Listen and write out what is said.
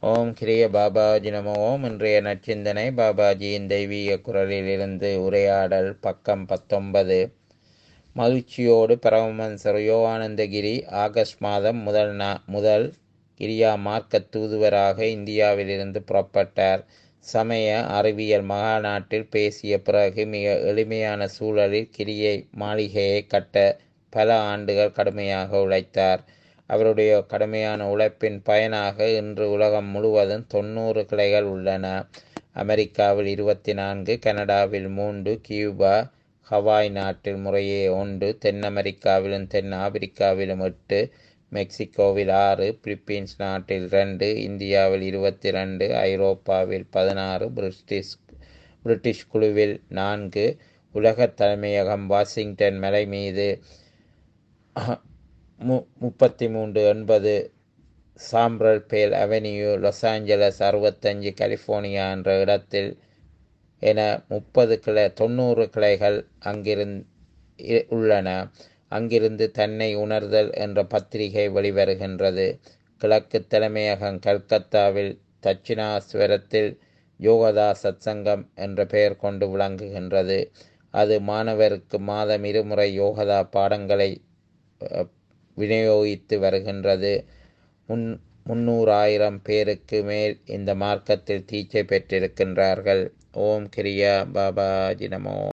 ஓம் கிரிய பாபாஜி நமோ ஓம் இன்றைய நற்சிந்தனை பாபாஜியின் தெய்வீக குரலிலிருந்து உரையாடல் பக்கம் பத்தொன்பது மகிழ்ச்சியோடு பரமஹன்சர் யோகானந்தகிரி ஆகஸ்ட் மாதம் முதல் நா முதல் கிரியா மார்க்க தூதுவராக இந்தியாவிலிருந்து புறப்பட்டார் சமய அறிவியல் மகாநாட்டில் பேசிய பிறகு மிக எளிமையான சூழலில் கிரியை மாளிகையை கட்ட பல ஆண்டுகள் கடுமையாக உழைத்தார் அவருடைய கடுமையான உழைப்பின் பயனாக இன்று உலகம் முழுவதும் தொண்ணூறு கிளைகள் உள்ளன அமெரிக்காவில் இருபத்தி நான்கு கனடாவில் மூன்று கியூபா ஹவாய் நாட்டில் முறையே ஒன்று தென் அமெரிக்காவிலும் தென் ஆப்பிரிக்காவிலும் எட்டு மெக்சிகோவில் ஆறு பிலிப்பீன்ஸ் நாட்டில் ரெண்டு இந்தியாவில் இருபத்தி ரெண்டு ஐரோப்பாவில் பதினாறு பிரிட்டிஷ் பிரிட்டிஷ் குழுவில் நான்கு உலக தலைமையகம் வாஷிங்டன் மலை மீது மு முப்பத்தி மூன்று எண்பது சாம்ப்ரல் பேல் அவென்யூ லாஸ் ஏஞ்சலஸ் அறுபத்தஞ்சு கலிஃபோர்னியா என்ற இடத்தில் என முப்பது கிளை தொண்ணூறு கிளைகள் அங்கிருந்து உள்ளன அங்கிருந்து தன்னை உணர்தல் என்ற பத்திரிகை வெளிவருகின்றது கிழக்கு தலைமையகம் கல்கத்தாவில் தட்சிணாஸ்வரத்தில் யோகதா சத்சங்கம் என்ற பெயர் கொண்டு விளங்குகின்றது அது மாணவருக்கு மாதம் இருமுறை யோகதா பாடங்களை விநியோகித்து வருகின்றது முன் முன்னூறாயிரம் பேருக்கு மேல் இந்த மார்க்கத்தில் தீட்சை பெற்றிருக்கின்றார்கள் ஓம் கிரியா பாபாஜி நமோ